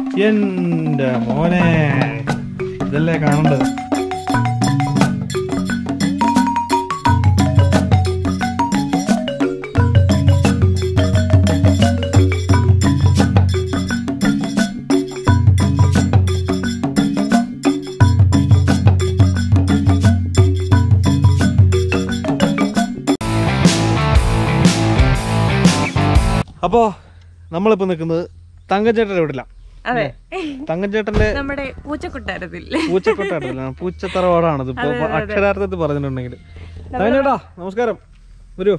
എന്റെ മോനെ ഇതല്ലേ കാണേണ്ടത് അപ്പോ നമ്മളിപ്പോ നിൽക്കുന്നത് തങ്കച്ചേട്ടന്റെ വീട്ടിലാണ് അതെ തങ്കച്ചേട്ടന്റെ നമ്മുടെ പൂച്ചക്കൊട്ടാരത്തിൽ പൂച്ചക്കൊട്ടാട്ടില്ല പൂച്ചത്തറവാടാണ് ഇതിപ്പോ അക്ഷരാർത്ഥത്തിൽ പറഞ്ഞിട്ടുണ്ടെങ്കിൽ തങ്കച്ചേട്ടാ നമസ്കാരം വരൂ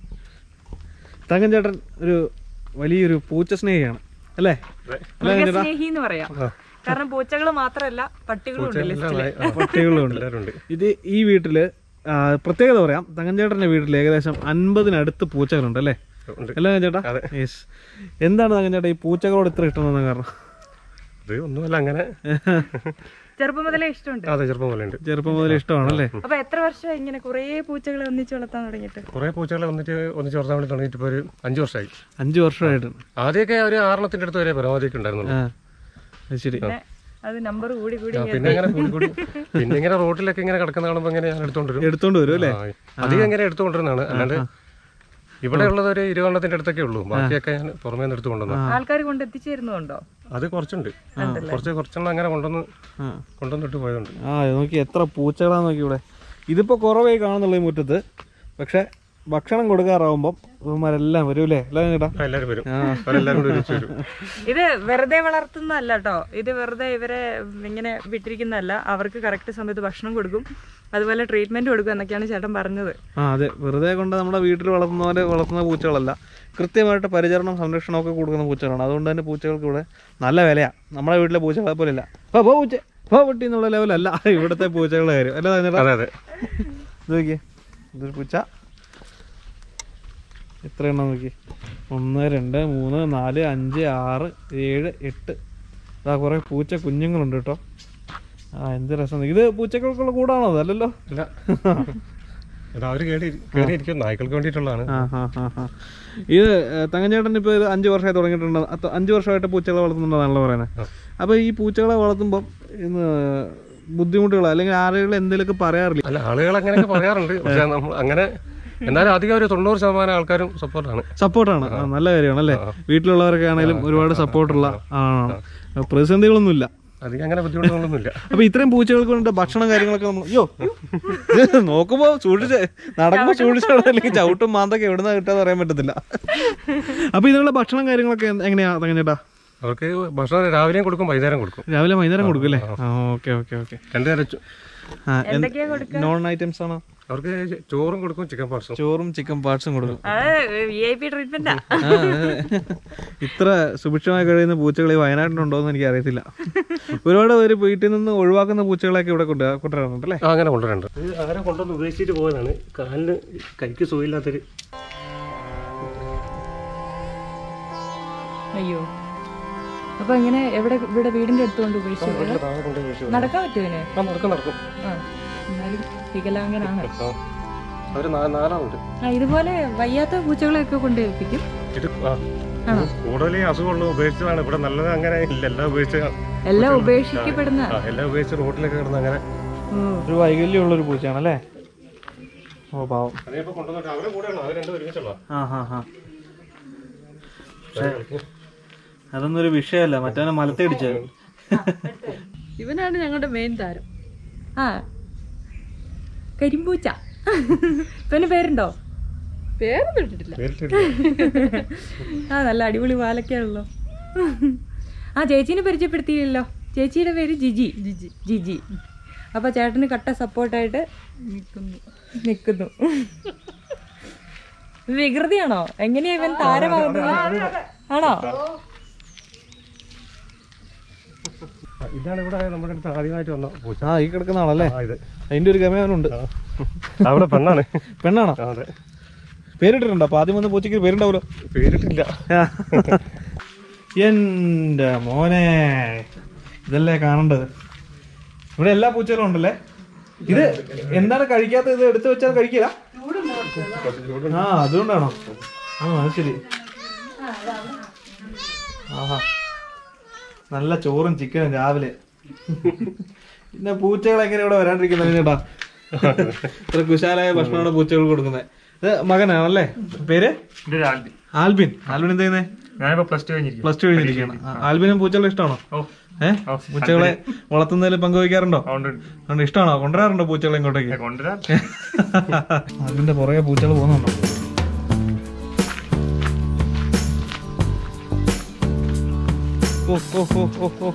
തങ്കച്ചേട്ടൻ ഒരു വലിയൊരു പൂച്ച സ്നേഹിയാണ് അല്ലേ അല്ലേ തങ്കച്ചേട്ടാ സ്നേഹി എന്ന് പറയാം കാരണം പൂച്ചകൾ മാത്രമല്ല പട്ടികളും ഉണ്ട് ലിസ്റ്റില് പട്ടികളുണ്ട് ഇത് ഈ വീട്ടില് ആ, പ്രത്യേകത പറയാം തങ്കഞ്ചേട്ടന്റെ വീട്ടിൽ ഏകദേശം അൻപതിനടുത്ത് പൂച്ചകളുണ്ട് അല്ലേ അല്ലേ ചേട്ടാ യെസ് എന്താണ് തങ്കഞ്ചേട്ടാ ഈ പൂച്ചകളോട് ഇത്ര ഇഷ്ടം തോന്നാൻ കാരണം ഇത് ഒന്നുമല്ല അങ്ങനെ ചെറുപ്പം മുതലേ ഇഷ്ടമുണ്ട് അതെ ചെറുപ്പം പോലെ ഉണ്ട് ചെറുപ്പം മുതൽ ഇഷ്ടമാണല്ലേ അപ്പൊ എത്ര വർഷം ഇങ്ങനെ കുറേ പൂച്ചകളെ ഒന്നിച്ച് വളർത്താൻ തുടങ്ങിയിട്ട് കുറെ പൂച്ചകളെ വന്നിട്ട് ഒന്നിച്ച് വളർത്താൻ വേണ്ടി തുടങ്ങിയിട്ട് ഇപ്പോൾ ഒരു അഞ്ച് വർഷമായി അഞ്ചു വർഷമായിട്ട് ആദ്യമൊക്കെ ഒരു ആറെണ്ണത്തിന്റെ അടുത്ത് വരെ പരമാവധിയൊക്കെ ഉണ്ടായിരുന്നുള്ളൂ ആ അത് ശരി പിന്നെ അത് നമ്പർ കൂടി കൂടി ആ, പിന്നെ ഇങ്ങനെ കൂടി കൂടി പിന്നെ ഇങ്ങനെ റോട്ടിലൊക്കെ ഇങ്ങനെ കിടക്കുന്ന കാണുമ്പോൾ ഇങ്ങനെ ഞാൻ എടുത്തോണ്ടിരും എടുത്തോണ്ട് വരും അല്ലേ അധികം ഇങ്ങനെ എടുത്തുകൊണ്ടിരുന്നതാണ് അല്ലാണ്ട് ഇവിടെ ഉള്ളത് ഒരു ഇരുപണ്ണത്തിന്റെ അടുത്തൊക്കെ ഉള്ളൂ ബാക്കിയൊക്കെ ഞാൻ പുറമേ നിന്ന് എടുത്തു കൊണ്ടുവന്നു ആൾക്കാർ കൊണ്ട് എത്തിച്ചേരുന്നുണ്ടോ അത് കുറച്ചുണ്ട് കുറച്ച് കുറച്ചെണ്ണം അങ്ങനെ കൊണ്ടുവന്ന് ആ കൊണ്ടുവന്നിട്ട് പോയതുണ്ട് ആ ഇത് നോക്കി എത്ര പൂച്ചകളാന്ന് നോക്കി ഇവിടെ ഇതിപ്പോ കുറവേ കാണുന്നുള്ളൂ ഈ മുറ്റത്ത് പക്ഷെ ഭക്ഷണം കൊടുക്കാറാവുമ്പം ഇവന്മാരെല്ലാം വരും അല്ലേ അല്ലേ ചേട്ടാ ആ, എല്ലാവരും വരും അവരെല്ലാവരും കൂടി ഒരുമിച്ച് വരും ഇത് വെറുതെ വളർത്തുന്നതല്ല കേട്ടോ ഇത് വെറുതെ ഇവരെ ഇങ്ങനെ വിട്ടിരിക്കുന്നതല്ല അവർക്ക് കറക്റ്റ് സമയത്ത് ഭക്ഷണം കൊടുക്കും അതുപോലെ ട്രീറ്റ്മെന്റ് കൊടുക്കും എന്നൊക്കെയാണ് ചേട്ടൻ പറഞ്ഞത് ആ അതെ വെറുതെ കൊണ്ട് നമ്മുടെ വീട്ടിൽ വളർത്തുന്ന പോലെ വളർത്തുന്ന പൂച്ചകളല്ല കൃത്യമായിട്ട് പരിചരണം സംരക്ഷണം ഒക്കെ കൊടുക്കുന്ന പൂച്ചകളാണ് അതുകൊണ്ട് തന്നെ പൂച്ചകൾക്ക് ഇവിടെ നല്ല വിലയാണ് നമ്മുടെ വീട്ടിലെ പൂച്ചകളെ പോലെ ഇല്ല പോ പോ പൂച്ച പോ പൊട്ടി എന്നുള്ള ലെവലല്ല ഇവിടുത്തെ പൂച്ചകളുടെ കാര്യം അല്ലേ ചേട്ടാ അതെ അതെ ഇത് നോക്കിയേ ഇതൊരു പൂച്ച എത്ര എണ്ണം നോക്കി ഒന്ന് രണ്ട് മൂന്ന് നാല് അഞ്ച് ആറ് ഏഴ് എട്ട് ഇതാ കുറേ പൂച്ച കുഞ്ഞുങ്ങളുണ്ട് കേട്ടോ ആ എന്ത് രസം ഇത് പൂച്ചകൾക്കുള്ള കൂടാണോ അതല്ലല്ലോ ഇല്ല ഇത് അവര് കേറി കയറിയിരിക്കും നായ്ക്കൾക്ക് വേണ്ടിയിട്ടുള്ളതാണ് ആ ആ ആ ആ ഇത് തങ്കഞ്ചേട്ടൻ ഇപ്പോൾ ഇത് അഞ്ച് വർഷമായി തുടങ്ങിയിട്ടുണ്ട് അത്ത- അഞ്ച് വർഷമായിട്ട് പൂച്ചകളെ വളർത്തുന്നുണ്ടെന്നാണല്ലോ പറയുന്നത് അപ്പോൾ ഈ പൂച്ചകളെ വളർത്തുമ്പോൾ ഇന്ന് ബുദ്ധിമുട്ടുകൾ അല്ലെങ്കിൽ ആളുകൾ എന്തെങ്കിലുമൊക്കെ പറയാറില്ല അല്ല ആളുകൾ അങ്ങനെയൊക്കെ പറയാറുണ്ട് പക്ഷെ നമ്മൾ അങ്ങനെ എന്നാലും അധികം ഒരു തൊണ്ണൂറ് ശതമാനം ആൾക്കാരും സപ്പോർട്ടാണ് സപ്പോർട്ടാണ് ആ, നല്ല കാര്യമാണ് അല്ലേ വീട്ടിലുള്ളവരൊക്കെ ആണെങ്കിലും ഒരുപാട് സപ്പോർട്ടുള്ള ആണ് പ്രതിസന്ധികളൊന്നുമില്ല അധികം അങ്ങനെ ബുദ്ധിമുട്ടുകളൊന്നുമില്ല അപ്പൊ ഇത്രയും പൂച്ചകൾക്ക് കൊണ്ട് ഭക്ഷണം കാര്യങ്ങളൊക്കെ നമ്മൾ അയ്യോ ഇത് നോക്കുമ്പോ സൂക്ഷിച്ച് നടക്കുമ്പോ സൂക്ഷിച്ചാണ് അല്ലെങ്കിൽ ചവിട്ടും മാന്തൊക്കെ എവിടുന്ന കിട്ടാന്ന് അറിയാൻ പറ്റത്തില്ല അപ്പൊ ഇതിനുള്ള ഭക്ഷണം കാര്യങ്ങളൊക്കെ എന്ത്- എങ്ങനെയാ തങ്ങഞ്ഞേട്ടാ അവർക്ക് ഭക്ഷണം രാവിലെയും കൊടുക്കും വൈകുന്നേരം കൊടുക്കും രാവിലെ വൈകുന്നേരം കൊടുക്കും അല്ലേ ആ ഓക്കെ ഓക്കെ ഓക്കെ രണ്ടു നേരം ചോ- എന്തൊക്കെയാ കൊടുക്കുക നോൺ ഐറ്റംസ് ആണോ അവർക്ക് ചോറും കൊടുക്കും ചിക്കൻ പാർട്സും ചോറും ചിക്കൻ പാർട്സും കൊടുക്കും അത് വി ഐ പി ട്രീറ്റ്മെന്റാ ആ, അതെ. ഇത്ര സുഭിക്ഷമായി കഴിയുന്ന പൂച്ചകൾ ഈ വയനാട്ടിലുണ്ടോ എന്ന് എനിക്ക് അറിയത്തില്ല ഒരുപാട് പേര് വീട്ടിൽ നിന്ന് ഒഴിവാക്കുന്ന പൂച്ചകളൊക്കെ ഇവിടെ കൊണ്ട് കൊണ്ടുവരാറുണ്ട് അല്ലേ ആ അങ്ങനെ കൊണ്ടുവരണ്ട് ഇത് ആരെ കൊണ്ടുവന്ന് ഉപേക്ഷിച്ചിട്ട് പോയതാണ് കാലിന് കൈക്ക് സുഖമില്ലാത്തൊരു അയ്യോ അപ്പൊ ഇങ്ങനെ എവിടെ ഇവിടെ വീടിന്റെ അടുത്തുകൊണ്ട് ഉപേക്ഷിച്ചു താഴെ കൊണ്ട് ഉപേക്ഷിച്ചു നടക്കാൻ പറ്റുമോ ഇതിന് ആ നടക്കും നടക്കും ആ എന്നാലും വികലാംഗനാണ് ആ അവര് നാ- നാലാളുണ്ട് ആ ഇതുപോലെ വയ്യാത്ത പൂച്ചകളെയൊക്കെ കൊണ്ട് ഏൽപ്പിക്കും ഇത് ആ കൂടുതൽ ഈ അസുഖമുള്ള ഉപേക്ഷിച്ചതാണ് ഇവിടെ നല്ലത് അങ്ങനെ ഇല്ല എല്ലാം ഉപേക്ഷിച്ച എല്ലാം ഉപേക്ഷിക്കപ്പെടുന്ന ആ എല്ലാം ഉപേക്ഷിച്ച് റോഡിലൊക്കെ കിടന്ന് അങ്ങനെ ഓ ഒരു വൈകല്യമുള്ള ഒരു പൂച്ചയാണല്ലേ ഓ പാവം അതിനിപ്പോ കൊണ്ടുവന്നിട്ട് അവരെ കൂടെയാണ് അവർ രണ്ടും ഒരുമിച്ചുള്ള ആ ഹാ ഹാ അതൊന്നും ഒരു വിഷയമല്ല മറ്റവനെ മലത്തടിച്ചത് ഇവനാണ് ഞങ്ങളുടെ മെയിൻ താരം ആ കരിമ്പൂച്ച പിന്നെ പേരുണ്ടോ പേരൊന്നും ഇട്ടിട്ടില്ല നേരിട്ടില്ല ആ നല്ല അടിപൊളി പാലൊക്കെയാണല്ലോ ആ ചേച്ചീനെ പരിചയപ്പെടുത്തിയില്ലല്ലോ ചേച്ചിയുടെ പേര് ജിജി ജിജി ജിജി അപ്പൊ ചേട്ടന് കട്ട സപ്പോർട്ടായിട്ട് നിൽക്കുന്നു നിൽക്കുന്നു വികൃതിയാണോ എങ്ങനെയാ ഇവൻ താരമാകുന്നത് ആണോ ഇതാണ് ഇവിടെ നമ്മുടെ അടുത്ത് ആദ്യമായിട്ട് വന്ന പൂച്ച ആ ഈ കിടക്കുന്ന ആളല്ലേ ആ ഇത് അതിന്റെ ഒരു ഗമയവനുണ്ട് അവിടെ പെണ്ണാണ് പെണ്ണാണോ ആ, അതെ പേരിട്ടിട്ടുണ്ടോ അപ്പൊ ആദ്യം വന്ന പൂച്ചയ്ക്ക് പേരുണ്ടാവല്ലോ പേരിട്ടില്ല എന്റെ മോനെ ഇതല്ലേ കാണേണ്ടത് ഇവിടെ എല്ലാ പൂച്ചകളും ഉണ്ടല്ലേ ഇത് എന്താണ് കഴിക്കാത്ത ഇത് എടുത്തു വെച്ചാൽ കഴിക്കില്ല ആ അതുകൊണ്ടാണോ ആ അത് ശരി ആഹാ നല്ല ചോറും ചിക്കനും രാവിലെ പിന്നെ പൂച്ചകൾ എങ്ങനെ ഇവിടെ വരാണ്ടിരിക്കുന്നത് ചേട്ടാ ഇത്ര കുശാലായ ഭക്ഷണമാണ് പൂച്ചകൾ കൊടുക്കുന്നത് ഇത് മകനാണല്ലേ പേര് ആൽബിൻ ആൽബിൻ എന്താ ചെയ്യുന്നത് ഞാനിപ്പോ പ്ലസ് ടു കഴിഞ്ഞിരിക്കും പ്ലസ് ടു കഴിഞ്ഞിരിക്കുകയാണ് ആ, ആൽബിനും പൂച്ചകളെ ഇഷ്ടമാണോ ഏഹ് പൂച്ചകളെ വളർത്തുന്നതിൽ പങ്കുവയ്ക്കാറുണ്ടോ അതുകൊണ്ട് അതുകൊണ്ട് ഇഷ്ടമാണോ കൊണ്ടുവരാറുണ്ടോ പൂച്ചകളെ ഇങ്ങോട്ടേക്ക് കൊണ്ടുവരാൻ അതിന്റെ പുറകെ പൂച്ചകൾ പോകുന്നുണ്ടോ ഓ ഓ ഓ ഓ ഓ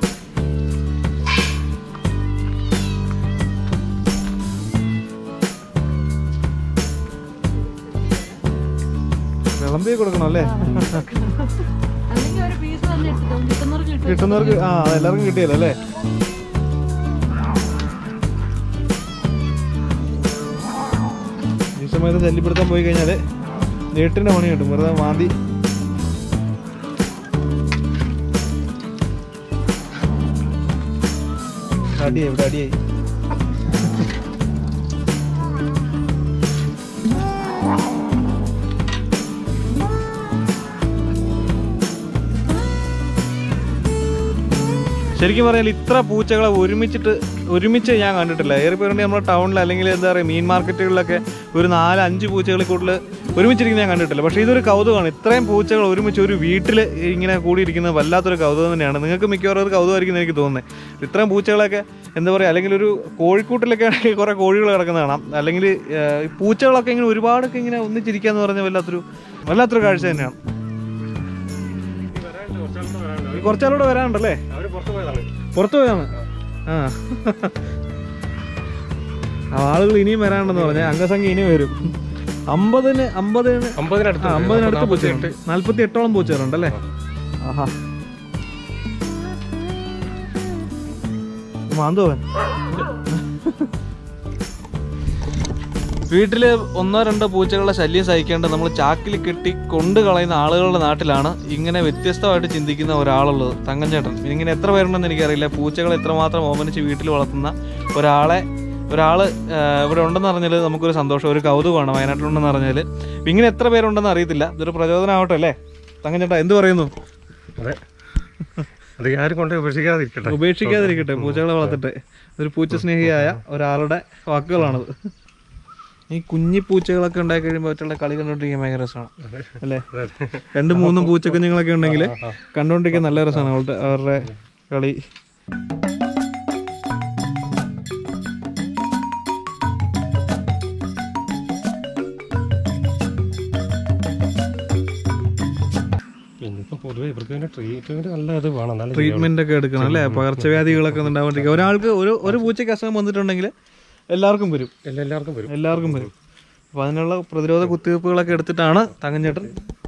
വിളമ്പി കൊടുക്കണം അല്ലേ അല്ലെങ്കിൽ ഒരു പീസ് തന്നെ എടുത്തിട്ട് കിട്ടുന്നവർക്ക് കിട്ടും കിട്ടുന്നവർക്ക് ആ അത് എല്ലാവർക്കും കിട്ടിയല്ലോ അല്ലേ ഈ സമയത്ത് ശല്യപ്പെടുത്താൻ പോയി കഴിഞ്ഞാല് നേട്ടിന്റെ പണി കിട്ടും വെറുതെ മാന്തി അടിയായി ഇവിടെ അടിയായി ശരിക്കും പറഞ്ഞാൽ ഇത്ര പൂച്ചകളെ ഒരുമിച്ചിട്ട് ഒരുമിച്ച് ഞാൻ കണ്ടിട്ടില്ല ഏറിപ്പോയി നമ്മുടെ ടൗണിൽ അല്ലെങ്കിൽ എന്താ പറയുക മീൻ മാർക്കറ്റുകളിലൊക്കെ ഒരു നാല് അഞ്ച് പൂച്ചകളെ കൂടുതൽ ഒരുമിച്ചിരിക്കുന്നത് ഞാൻ കണ്ടിട്ടില്ല പക്ഷേ ഇതൊരു കൗതുകമാണ് ഇത്രയും പൂച്ചകൾ ഒരുമിച്ച് ഒരു വീട്ടിൽ ഇങ്ങനെ കൂടിയിരിക്കുന്നത് വല്ലാത്തൊരു കൗതുകം തന്നെയാണ് നിങ്ങൾക്ക് മിക്കവാറും ഒരു കൗതുകമായിരിക്കും എന്ന് എനിക്ക് തോന്നുന്നത് ഇത്രയും പൂച്ചകളൊക്കെ എന്താ പറയുക അല്ലെങ്കിൽ ഒരു കോഴിക്കൂട്ടിലൊക്കെ ആണെങ്കിൽ കുറേ കോഴികൾ കിടക്കുന്ന കാണാം അല്ലെങ്കിൽ ഏഹ്, ഈ പൂച്ചകളൊക്കെ ഇങ്ങനെ ഒരുപാടൊക്കെ ഇങ്ങനെ ഒന്നിച്ചിരിക്കുക എന്ന് പറഞ്ഞാൽ വല്ലാത്തൊരു വല്ലാത്തൊരു കാഴ്ച തന്നെയാണ് ഈ കുറച്ചാളൂടെ വരാനുണ്ടല്ലേ അവര് പുറത്തു പോയതാണ് പുറത്തു പോയാണ് ആ ആ, ആളുകൾ ഇനിയും വരാനുണ്ടെന്ന് പറഞ്ഞ അംഗസംഖ്യ ഇനിയും വരും അമ്പതിന് അമ്പതിന് അമ്പതിനടുത്ത് ആ, അമ്പതിനടുത്ത് നാപ്പത്തി പൂച്ചയുണ്ട് നാല്പത്തി എട്ടോളം പൂച്ചകളുണ്ടല്ലേ ആഹാ മാന്തോവൻ വീട്ടില് ഒന്നോ രണ്ടോ പൂച്ചകളുടെ ശല്യം സഹിക്കേണ്ട നമ്മൾ ചാക്കിൽ കെട്ടി കൊണ്ടു കളയുന്ന ആളുകളുടെ നാട്ടിലാണ് ഇങ്ങനെ വ്യത്യസ്തമായിട്ട് ചിന്തിക്കുന്ന ഒരാളുള്ളത് തങ്കഞ്ചേട്ടൻ ഇങ്ങനെ എത്ര പേരുണ്ടെന്ന് എനിക്കറിയില്ല പൂച്ചകളെ എത്രമാത്രം ഓമനിച്ച് വീട്ടിൽ വളർത്തുന്ന ഒരാളെ ഒരാള് ആ, ഇവിടെ ഉണ്ടെന്ന് പറഞ്ഞാൽ നമുക്കൊരു സന്തോഷം ഒരു കൗതുകമാണ് വയനാട്ടിലുണ്ടെന്ന് പറഞ്ഞാൽ ഇങ്ങനെ എത്ര പേരുണ്ടെന്ന് അറിയത്തില്ല ഇതൊരു പ്രചോദനമാവട്ടെ അല്ലേ തങ്കഞ്ചേട്ടാ എന്ത് പറയുന്നു അതെ അത് ആരും കൊണ്ട് ഉപേക്ഷിക്കാതിരിക്കട്ടെ ഉപേക്ഷിക്കാതിരിക്കട്ടെ പൂച്ചകളെ വളർത്തട്ടെ ഒരു പൂച്ച സ്നേഹിയായ ഒരാളുടെ വാക്കുകളാണത് ഈ കുഞ്ഞി പൂച്ചകളൊക്കെ ഉണ്ടായി കഴിയുമ്പോൾ അവറ്റുള്ള കളി കണ്ടോണ്ടിരിക്കാൻ ഭയങ്കര രസമാണ് അല്ലേ രണ്ടും മൂന്നും പൂച്ചക്കുഞ്ഞുങ്ങളൊക്കെ ഉണ്ടെങ്കിൽ കണ്ടോണ്ടിരിക്കാൻ നല്ല രസമാണ് അവളുടെ അവരുടെ കളി ഇനിയിപ്പോ പൊതുവെ ഇവർക്ക് പിന്നെ ട്രീറ്റ്മെന്റ് നല്ല ഇത് വേണം നല്ല ട്രീറ്റ്മെന്റ് ഒക്കെ എടുക്കണം അല്ലേ പകർച്ചവ്യാധികളൊക്കെ ഉണ്ടാവാണ്ടിരിക്കുക ഒരാൾക്ക് ഒരു ഒരു പൂച്ചയ്ക്ക് അസുഖം വന്നിട്ടുണ്ടെങ്കിൽ എല്ലാവർക്കും വരും എല്ലാവർക്കും വരും എല്ലാവർക്കും വരും അപ്പോൾ അതിനുള്ള പ്രതിരോധ കുത്തിവയ്പ്പുകളൊക്കെ എടുത്തിട്ടാണ് തങ്കഞ്ചേട്ടൻ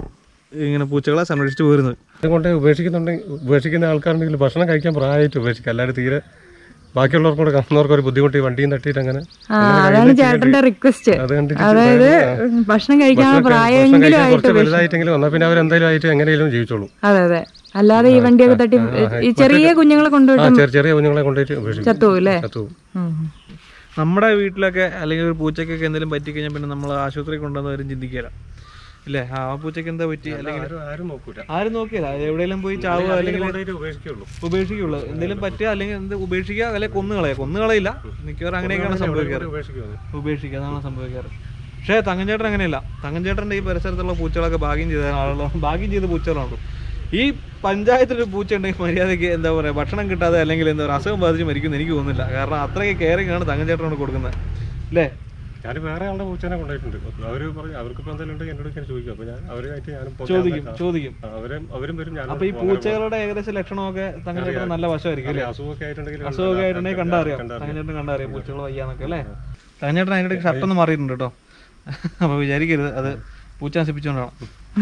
ഇങ്ങനെ പൂച്ചകളെ സംരക്ഷിച്ചു പോരുന്നത് അതുകൊണ്ട് ഉപേക്ഷിക്കുന്നുണ്ടെങ്കിൽ ഉപേക്ഷിക്കുന്ന ആൾക്കാരുണ്ടെങ്കിൽ ഭക്ഷണം കഴിക്കാൻ പ്രായമായിട്ട് ഉപേക്ഷിക്കുക അല്ലാതെ തീരെ ബാക്കിയുള്ളവർക്കും കൂടെ കാണുന്നവർക്ക് ഒരു ബുദ്ധിമുട്ടി വണ്ടിയും തട്ടിയിട്ട് അങ്ങനെ ആ അതാണ് ചേട്ടന്റെ റിക്വസ്റ്റ് അത് കണ്ടിട്ട് അതായത് ഭക്ഷണം കഴിക്കാനുള്ള ഭക്ഷണം പ്രായമെങ്കിലും കഴിക്കാൻ ആയിട്ട് കുറച്ച് വലുതായിട്ടെങ്കിലും വന്നാൽ പിന്നെ അവരെന്തായാലും ആയിട്ട് എങ്ങനെയും ജീവിച്ചോളും അതെ അതെ അല്ലാതെ ഈ വണ്ടിയൊക്കെ തട്ടി ഈ ചെറിയ കുഞ്ഞുങ്ങളെ ആ കൊണ്ടുപോയിട്ട് ചെറിയ ചെറിയ കുഞ്ഞുങ്ങളെ കൊണ്ടുപോയിട്ട് ഉപേക്ഷിക്കും ചത്തുപോകും അല്ലേ ചത്തുപോകും ഉം. നമ്മുടെ വീട്ടിലൊക്കെ അല്ലെങ്കിൽ ഒരു പൂച്ചയ്ക്കൊക്കെ എന്തെങ്കിലും പറ്റിക്കഴിഞ്ഞാൽ പിന്നെ നമ്മൾ ആശുപത്രി കൊണ്ടുവന്നവരും ചിന്തിക്കില്ല ഇല്ലേ ആ ആ പൂച്ചയ്ക്ക് എന്താ പറ്റി അല്ലെങ്കിൽ ആരും ആരും നോക്കൂല ആരും നോക്കിയല്ല എവിടെയെങ്കിലും പോയി ചാവുക അല്ലെങ്കിൽ കൊണ്ടുപോയിട്ട് ഉപേക്ഷിക്കുള്ളൂ ഉപേക്ഷിക്കുള്ളൂ എന്തെങ്കിലും പറ്റുക അല്ലെങ്കിൽ എന്ത് ഉപേക്ഷിക്കുക അല്ലെങ്കിൽ കൊന്നുകളയുക കൊന്നുകളയില്ല മിക്കവാറും അങ്ങനെയൊക്കെയാണ് സംഭവിക്കാറ് ഉപേക്ഷിക്കുന്നു ഉപേക്ഷിക്കുക അതാണ് സംഭവിക്കാറ് പക്ഷേ തങ്കഞ്ചേട്ടൻ അങ്ങനെയല്ല തങ്കഞ്ചേട്ടൻ്റെ ഈ പരിസരത്തുള്ള പൂച്ചകളൊക്കെ ഭാഗ്യം ചെയ്ത ആളുകളോ ഭാഗ്യം ചെയ്ത പൂച്ചകളാണ് ഈ പഞ്ചായത്തിലൊരു പൂച്ച ഉണ്ടെങ്കിൽ മര്യാദയ്ക്ക് എന്താ പറയുക ഭക്ഷണം കിട്ടാതെ അല്ലെങ്കിൽ എന്താ പറയുക അസുഖം ബാധിച്ച് മരിക്കുമെന്ന് എനിക്ക് തോന്നുന്നില്ല കാരണം അത്രയ്ക്ക് കെയറിംഗ് ആണ് തങ്കഞ്ചേട്ടനോട് കൊടുക്കുന്നത് അല്ലേ ഞാൻ വേറെ ആളുടെ പൂച്ചനെ കൊണ്ടുപോയിട്ടുണ്ട് അവര് പറഞ്ഞു അവർക്ക് ഇപ്പൊ എന്തെങ്കിലും ഉണ്ടെങ്കിൽ എന്നോട് ഇങ്ങനെ ചോദിക്കും അപ്പൊ ഞാൻ അവരുമായിട്ട് ഞാനും പോകാൻ ചോദിക്കും പറ്റാ. ചോദിക്കും ആ, അവരും അവരും വരും ഞാനും അപ്പൊ ഈ പൂച്ചകളുടെ ഏകദേശം ലക്ഷണമൊക്കെ തങ്കഞ്ചേട്ടൻ നല്ല വശമായിരിക്കും അല്ലേ അസുഖമൊക്കെ ആയിട്ടുണ്ടെങ്കിൽ അസുഖമൊക്കെ ആയിട്ടുണ്ടെങ്കിൽ കണ്ടറിയാം തങ്കഞ്ചേട്ടൻ കണ്ടറിയാം പൂച്ചകൾ വയ്യാന്നൊക്കെ അല്ലേ തങ്കഞ്ചേട്ടൻ അതിൻ്റെ ഷർട്ടൊന്നും മാറിയിട്ടുണ്ട് കേട്ടോ അപ്പൊ വിചാരിക്കരുത് അത് പൂച്ച നശിപ്പിച്ചുകൊണ്ടാണ്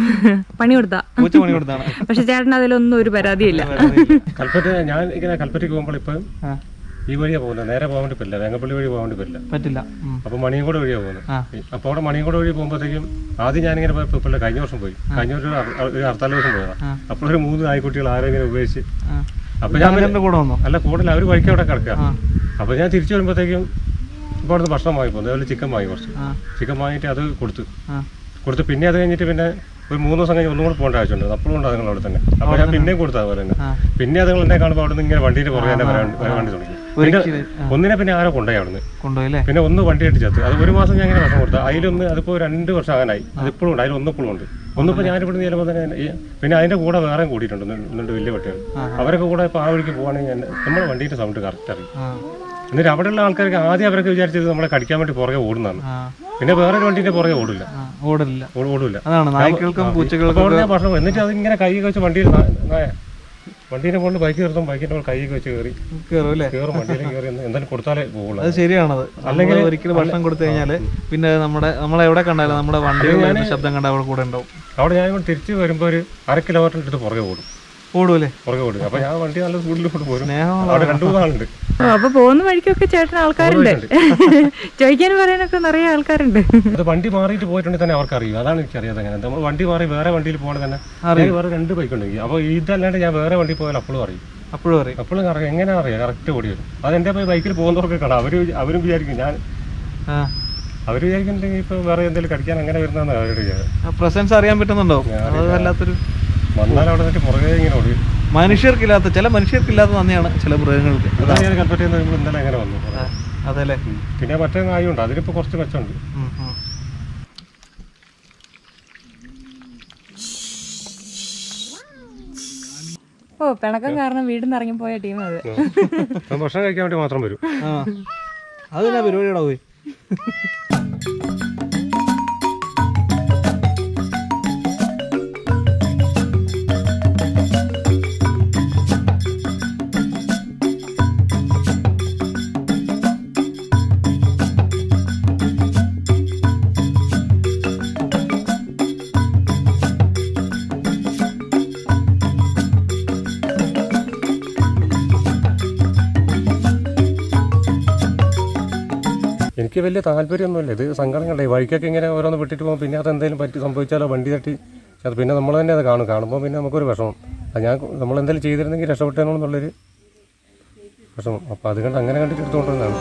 പണി കൊടുത്താ പൂച്ച പണി കൊടുത്താണ് പക്ഷെ ചേട്ടൻ അതിലൊന്നും ഒരു പരാതിയില്ല കൽപ്പറ്റ ഞാൻ ഇങ്ങനെ കൽപ്പറ്റയ്ക്ക് പോകുമ്പോൾ ഇപ്പൊ ആ, ഈ വഴിയാ പോകുന്നത് നേരെ പോകാൻ വേണ്ടി പറ്റില്ല വേങ്ങപ്പള്ളി വഴി പോകാൻ വേണ്ടി പറ്റില്ല പറ്റില്ല ഉം. അപ്പൊ മണിയങ്കോട് വഴിയാ പോകുന്നത് ആ. അപ്പൊ അവിടെ മണിയങ്കോട് വഴി പോകുമ്പോഴത്തേക്കും ആദ്യം ഞാനിങ്ങനെ പോയപ്പോ ഇപ്പൊ കഴിഞ്ഞ വർഷം പോയി കഴിഞ്ഞ ഒരു അറ- ഒരു ഹർത്താൽ ദിവസം പോയതാ ആ. അപ്പോഴൊരു മൂന്ന് നായ്ക്കുട്ടികൾ ആരും ഇങ്ങനെ ഉപയോഗിച്ച് ആ. അപ്പൊ ഞാൻ തങ്കച്ചേട്ടൻ്റെ കൂടെ വന്നോ അല്ല കൂടുതൽ അവർ വഴിക്ക് അവിടെ കിടക്കുക ആ. അപ്പൊ ഞാൻ തിരിച്ചു വരുമ്പോഴത്തേക്കും ഇപ്പോൾ അവിടുന്ന് ഭക്ഷണം വാങ്ങി പോകുന്നു അതുപോലെ ചിക്കൻ വാങ്ങി കുറച്ച് ആ ചിക്കൻ വാങ്ങിയിട്ട് അത് കൊടുത്തു ആ കൊടുത്ത് പിന്നെ അത് കഴിഞ്ഞിട്ട് പിന്നെ ഒരു മൂന്ന് ദിവസം കഴിഞ്ഞ് ഒന്നും കൂടെ പോകേണ്ട ആവശ്യമുണ്ട് അപ്പോഴും ഉണ്ട് അതുങ്ങൾ അവിടെ തന്നെ അപ്പോൾ ഞാൻ പിന്നെയും കൊടുത്താൽ പോലെ തന്നെ പിന്നെ അതുങ്ങൾ എന്നെ കാണുമ്പോൾ അവിടെ നിന്ന് ഇങ്ങനെ വണ്ടീൻ്റെ പുറകെ തന്നെ വരാൻ വരാൻ വേണ്ടി തുടങ്ങി പിന്നെ ഒന്നിനെ പിന്നെ ആരോ കൊണ്ടുപോയി അവിടുന്ന് കൊണ്ടുപോയി അല്ലേ പിന്നെ ഒന്ന് വണ്ടി ആയിട്ട് ചത്ത് അത് ഒരു മാസം ഞാൻ ഇങ്ങനെ ഭക്ഷണം കൊടുത്തു അതിലൊന്ന് അതിപ്പോൾ രണ്ട് വർഷം ആകാനായി അതിപ്പോഴും ഉണ്ട് അതിലൊന്നും ഇപ്പോഴും ഉണ്ട് ഒന്നിപ്പോൾ ഞാൻ ഇവിടെ ചെല്ലുമ്പോൾ തന്നെ ഈ- പിന്നെ അതിന്റെ കൂടെ വേറെ കൂടിയിട്ടുണ്ട് ഒന്ന് രണ്ട് വലിയ പട്ടികൾ അവരൊക്കെ കൂടെ ഇപ്പോൾ ആ വഴിക്ക് പോകുകയാണെങ്കിൽ ഞാൻ- നമ്മുടെ വണ്ടീൻ്റെ സൗണ്ട് കറക്റ്റ് അറിയും ആ എന്നിട്ട് അവിടെയുള്ള ആൾക്കാർക്ക് ആദ്യം അവരൊക്കെ വിചാരിച്ചത് നമ്മളെ കടിക്കാൻ വേണ്ടി പുറകെ ഓടുന്നതാണ് ആ പിന്നെ വേറെ ഒരു വണ്ടീൻ്റെ പുറകെ ഓടില്ല ആ ഓടില്ല ഓടില്ല അതാണ് നായ്ക്കൾക്കും പൂച്ചകൾക്കും അപ്പോൾ അവിടെ ഞാൻ ഭക്ഷണം എന്നിട്ട് അത് ഇങ്ങനെ കൈ വെച്ച് വണ്ടിയിൽ നായ വണ്ടീനെ കൊണ്ട് ബൈക്ക് നിർത്തും ബൈക്കിൻ്റെ കൈ വെച്ച് കയറി കയറും അല്ലേ കയറും വണ്ടിയിൽ കയറി എന്ന് എന്തായാലും കൊടുത്താലേ പോകുള്ളൂ അത് ശരിയാണത് അല്ലെങ്കിൽ ഒരിക്കലും ഭക്ഷണം കൊടുത്തു കഴിഞ്ഞാല് പിന്നെ അത് നമ്മുടെ നമ്മളെ എവിടെ കണ്ടാലും നമ്മുടെ വണ്ടികളുടെ ശബ്ദം കണ്ട അവിടെ കൂടെ ഉണ്ടാവും അവിടെ ഞാൻ ഇവിടെ തിരിച്ച് വരുമ്പോൾ ഒരു അര കിലോമീറ്റർ എടുത്ത് പുറകെ ഓടും ഓടൂല്ലേ പുറകെ ഓടും അപ്പോൾ ഞാൻ വണ്ടി നല്ല സ്പീഡിലോട്ട് പോരും സ്നേഹമുള്ള അവിടെ രണ്ടു മൂന്ന് ആളുണ്ട് ഓ, അപ്പൊ പോകുന്ന വഴിക്കൊക്കെ ചേട്ടൻ ആൾക്കാരുണ്ട് ചോദിക്കാനും പറയാനൊക്കെ നിറയെ ആൾക്കാരുണ്ട് അത് വണ്ടി മാറിയിട്ട് പോയിട്ടുണ്ടെങ്കിൽ തന്നെ അവർക്ക് അറിയും അതാണ് എനിക്ക് അറിയാതെ അങ്ങനെ നമ്മൾ വണ്ടി മാറി വേറെ വണ്ടിയിൽ പോകണത് തന്നെ എനിക്ക് വേറെ രണ്ട് ബൈക്ക് ഉണ്ടെങ്കിൽ അപ്പോൾ ഇതല്ലാണ്ട് ഞാൻ വേറെ വണ്ടി പോയാൽ അപ്പോഴും അറിയും അപ്പോഴും അറിയും അപ്പോഴും അറിയാം എങ്ങനെ അറിയാം കറക്റ്റ് ഓടി വരും അത് എൻ്റെ ബൈക്കിൽ പോകുന്നവർക്ക് കാണാം അവർ അവരും വിചാരിക്കും ഞാൻ ആ അവർ വിചാരിക്കുന്നുണ്ടെങ്കിൽ ഇപ്പോൾ വേറെ എന്തെങ്കിലും കടിക്കാൻ അങ്ങനെ വരുന്നതെന്ന് അവരുടെ വിചാരം പ്രസൻസ് അറിയാൻ പറ്റുന്നുണ്ടോ അത് വല്ലാത്തൊരു വന്നാൽ അവിടെ നിന്നിട്ട് പുറകെ ഇങ്ങനെ ഓടി വരും. മനുഷ്യർക്കില്ലാത്ത ചില മനുഷ്യർക്കില്ലാത്ത നന്ദിയാണ് ചില മൃഗങ്ങൾക്ക് അതാണ് ഞാൻ കൽപ്പറ്റയിൽ നിന്ന് ഇന്നലെ അങ്ങനെ വന്നു ആ, അതല്ലേ പിന്നെ മറ്റേ നായുണ്ട് അതിനിപ്പോൾ കുറച്ച് മെച്ചമുണ്ട് ഉം, ഉം. ഓ പിണക്കം കാരണം വീട്ടിൽ നിന്ന് ഇറങ്ങിപ്പോയ ടീം അത് ഞാൻ ഭക്ഷണം കഴിക്കാൻ വേണ്ടി മാത്രം വരും ആ അത് തന്നെ പരിപാടിയുടെ പോയി എനിക്ക് വലിയ താല്പര്യമൊന്നുമില്ല ഇത് സങ്കടം കണ്ടേ വഴിക്കൊക്കെ ഇങ്ങനെ ഓരോന്ന് വിട്ടിട്ട് പോകുമ്പോൾ പിന്നെ അത് എന്തെങ്കിലും പറ്റി സംഭവിച്ചാലോ വണ്ടി തട്ടി അത് പിന്നെ നമ്മൾ തന്നെ അത് കാണും കാണുമ്പോൾ പിന്നെ നമുക്കൊരു വിഷമം അത് ഞാൻ നമ്മൾ എന്തെങ്കിലും ചെയ്തിരുന്നെങ്കിൽ രക്ഷപ്പെട്ടേന്നുള്ളൊരു വിഷമം അപ്പോൾ അത് കണ്ട് അങ്ങനെ കണ്ടിട്ട് എടുത്തുകൊണ്ടിരുന്നതാണ്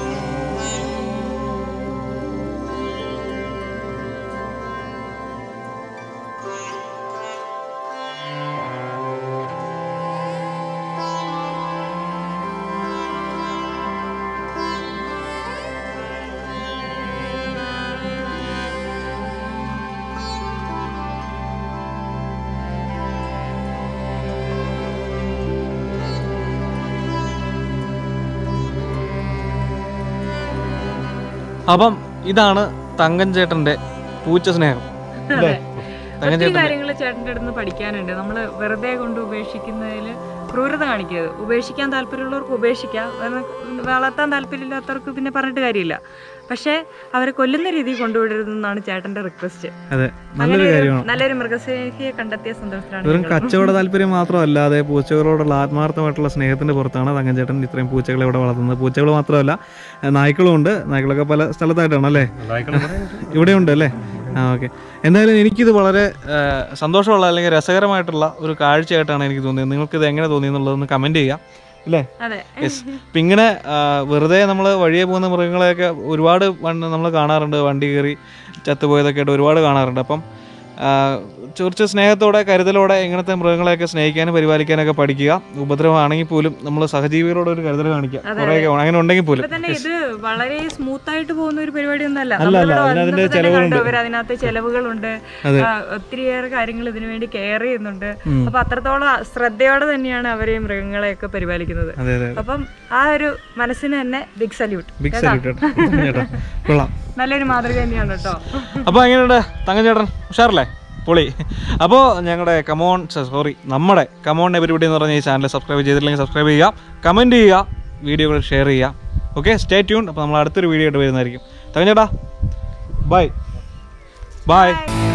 അപ്പം ഇതാണ് തങ്കൻ ചേട്ടന്റെ പൂച്ച സ്നേഹം അല്ലേ തങ്കൻ ഒത്തിരി ചേട്ടൻ കാര്യങ്ങൾ ചേട്ടൻ്റെ അടുത്ത് പഠിക്കാനുണ്ട് നമ്മൾ വെറുതെ കൊണ്ട് ഉപേക്ഷിക്കുന്നതിൽ ക്രൂരത കാണിക്കരുത് ഉപേക്ഷിക്കാൻ താല്പര്യമുള്ളവർക്ക് ഉപേക്ഷിക്കാം എന്ന് വളർത്താൻ താല്പര്യമില്ലാത്തവർക്ക് പിന്നെ പറഞ്ഞിട്ട് കാര്യമില്ല പക്ഷേ അവരെ കൊല്ലുന്ന രീതിയിൽ കൊണ്ടുവിടരുതെന്നാണ് ചേട്ടന്റെ റിക്വസ്റ്റ് അതെ അങ്ങനെ നല്ലൊരു ഒരു കാര്യമാണ് നല്ലൊരു മൃഗസ്നേഹിയെ കണ്ടെത്തിയ സന്തോഷത്തിലാണ് വെറും ഞങ്ങൾ. കച്ചവട താല്പര്യം മാത്രമല്ലാതെ പൂച്ചകളോടുള്ള ആത്മാർത്ഥമായിട്ടുള്ള സ്നേഹത്തിന്റെ പുറത്താണ് തങ്കഞ്ചേട്ടൻ ഇത്രയും പൂച്ചകളെ ഇവിടെ വളർത്തുന്നത് പൂച്ചകൾ മാത്രമല്ല ഏഹ് നായ്ക്കളും ഉണ്ട് നായ്ക്കളൊക്കെ പല സ്ഥലത്തായിട്ടാണ് അല്ലേ നായ്ക്കളെ ഇവിടെ ഉണ്ട് അല്ലേ ആ ഓക്കെ എന്തായാലും എനിക്കിത് വളരെ ഏഹ്, സന്തോഷമുള്ള അല്ലെങ്കിൽ രസകരമായിട്ടുള്ള ഒരു കാഴ്ചയായിട്ടാണ് എനിക്ക് തോന്നിയത് നിങ്ങൾക്കിത് എങ്ങനെ തോന്നി എന്നുള്ളതൊന്ന് കമൻറ്റ് ചെയ്യാം അല്ലേ അതെ യെസ് ഇപ്പം ഇങ്ങനെ ആ, വെറുതെ നമ്മൾ വഴിയെ പോകുന്ന മൃഗങ്ങളെയൊക്കെ ഒരുപാട് നമ്മൾ കാണാറുണ്ട് വണ്ടി കയറി ചത്തുപോയതൊക്കെ ആയിട്ട് ഒരുപാട് കാണാറുണ്ട് അപ്പം ആ, കുറച്ച് സ്നേഹത്തോടെ കരുതലോടെ ഇങ്ങനത്തെ മൃഗങ്ങളെയൊക്കെ സ്നേഹിക്കാനും പരിപാലിക്കാനൊക്കെ പഠിക്കുക ഉപദ്രവമാണെങ്കിൽ പോലും നമ്മൾ സഹജീവികളോട് ഒരു കരുതൽ കാണിക്കുക കുറേയൊക്കെ അങ്ങനെ ഉണ്ടെങ്കിൽ പോലും ഇപ്പൊ തന്നെ ഇത് വളരെ സ്മൂത്ത് ആയിട്ട് പോകുന്ന ഒരു പരിപാടി ഒന്നല്ല അല്ല, അല്ല, അതിനതിന്റെ ചെലവുകളുണ്ട്. അതിനകത്ത് ചെലവുകളുണ്ട് അതെ. ആ, ഒത്തിരിയേറെ കാര്യങ്ങൾ ഇതിനു വേണ്ടി കെയർ ചെയ്യുന്നുണ്ട് അപ്പൊ അത്രത്തോളം ശ്രദ്ധയോടെ തന്നെയാണ് അവരെ ഈ മൃഗങ്ങളെയൊക്കെ പരിപാലിക്കുന്നത് അതെ അതെ അപ്പം ആ ഒരു മനസ്സിന് തന്നെ ബിഗ് സല്യൂട്ട് ബിഗ് സല്യൂട്ട് ചേട്ടാ കൊള്ളാം നല്ലൊരു മാതൃക തന്നെയാണ് കേട്ടോ അപ്പോൾ എങ്ങനെയുണ്ട് തങ്കച്ചേട്ടൻ ഉഷാറല്ലേ പൊളി അപ്പോൾ ഞങ്ങളുടെ കമോൺ സോറി നമ്മുടെ കമോൺ എവരിബഡി എന്ന് പറഞ്ഞ ഈ ചാനൽ സബ്സ്ക്രൈബ് ചെയ്തിട്ടില്ലെങ്കിൽ സബ്സ്ക്രൈബ് ചെയ്യുക കമൻറ്റ് ചെയ്യുക വീഡിയോകൾ ഷെയർ ചെയ്യുക ഓക്കെ സ്റ്റേ ട്യൂൺ അപ്പോൾ നമ്മൾ അടുത്തൊരു വീഡിയോ ആയിട്ട് വരുന്നതായിരിക്കും തങ്കച്ചേട്ടാ ബൈ ബൈ